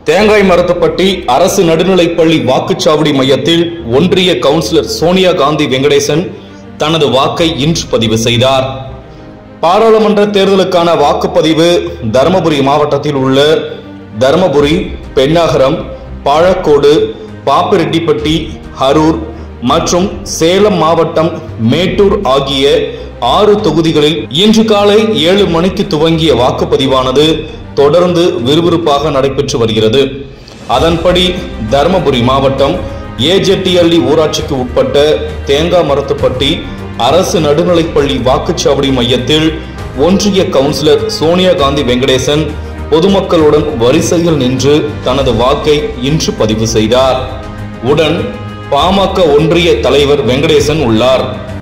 தேங்காய் மரத்துப்பட்டி அரசு நடுநிலைப்பள்ளி வாக்குச்சாவடி மையத்தில் ஒன்றிய கவுன்சிலர் சோனியா காந்தி வெங்கடேசன் தனது வாக்கை இன்று பதிவு செய்தார் பாராளுமன்ற தேர்தலுக்கான வாக்குப்பதிவு தருமபுரி மாவட்டத்தில் உள்ள தருமபுரி பெண்ணாகரம் பாழக்கோடு பாப்பிரெட்டிப்பட்டி அரூர் மற்றும் சேலம் மாவட்டம் மேட்டூர் ஆகிய ஆறு தொகுதிகளில் இன்று காலை ஏழு மணிக்கு துவங்கிய வாக்குப்பதிவானது தொடர்ந்து விறுவிறுப்பாக நடைபெற்று வருகிறது அதன்படி தருமபுரி மாவட்டம் ஏஜெட்டியள்ளி ஊராட்சிக்கு உட்பட்ட தேங்காய் மரத்துப்பட்டி அரசு நடுநிலைப்பள்ளி வாக்குச்சாவடி மையத்தில் ஒன்றிய கவுன்சிலர் சோனியா காந்தி வெங்கடேசன் பொதுமக்களுடன் வரிசையில் நின்று தனது வாக்கை இன்று பதிவு செய்தார் உடன் பாமக ஒன்றிய தலைவர் வெங்கடேசன் உள்ளார்